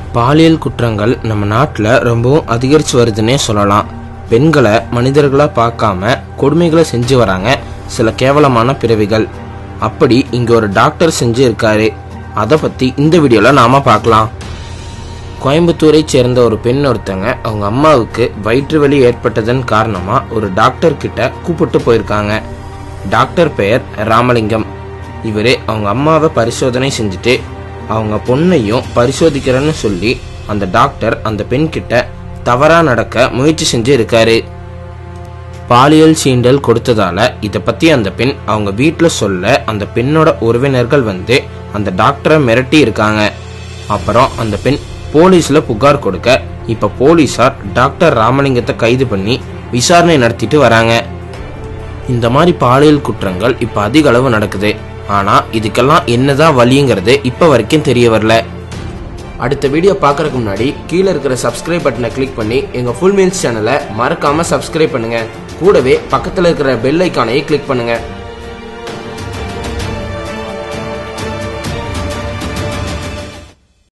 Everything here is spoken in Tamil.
பாலியல் குற்றங்கள் நம்ம நாட்டில் ரொம்பவும் அதிகரித்து வருதுன்னே சொல்லலாம் பெண்களை மனிதர்களாக பார்க்காம கொடுமைகளை செஞ்சு வராங்க சில கேவலமான பிறவிகள் அப்படி இங்கே ஒரு டாக்டர் செஞ்சு இருக்காரு அதை பற்றி இந்த வீடியோவில் நாம பார்க்கலாம் கோயம்புத்தூரை சேர்ந்த ஒரு பெண் ஒருத்தங்க அவங்க அம்மாவுக்கு வயிற்று வலி ஏற்பட்டதன் காரணமாக ஒரு டாக்டர் கிட்ட கூப்பிட்டு போயிருக்காங்க டாக்டர் பெயர் ராமலிங்கம் இவர் அவங்க அம்மாவை பரிசோதனை செஞ்சுட்டு அவங்க பொண்ணையும் பரிசோதிக்கிறேன்னு சொல்லி அந்த டாக்டர் அந்த பெண் கிட்ட தவறா நடக்க முயற்சி செஞ்சு இருக்காரு பாலியல் சீண்டல் கொடுத்ததால இதை பத்தி அந்த பெண் அவங்க வீட்டில் சொல்ல அந்த பெண்ணோட உறவினர்கள் வந்து அந்த டாக்டரை மிரட்டி இருக்காங்க அப்புறம் அந்த பெண் போலீஸ்ல புகார் கொடுக்க இப்ப போலீசார் டாக்டர் ராமலிங்கத்தை கைது பண்ணி விசாரணை நடத்திட்டு வராங்க இந்த மாதிரி பாலியல் குற்றங்கள் இப்ப அதிக அளவு நடக்குது ஆனா இதுக்கெல்லாம் என்னதான் வழிங்கிறது இப்ப வரைக்கும் தெரிய வரல அடுத்த வீடியோ பார்க்கறதுக்கு முன்னாடி கீழே இருக்கிற சப்ஸ்கிரைப் பட்டனை கிளிக் பண்ணி எங்க ஃபுல் மீல்ஸ் சேனலை மறக்காம சப்ஸ்கிரைப் பண்ணுங்க கூடவே பக்கத்துல இருக்கிற பெல் ஐக்கானையும் கிளிக் பண்ணுங்க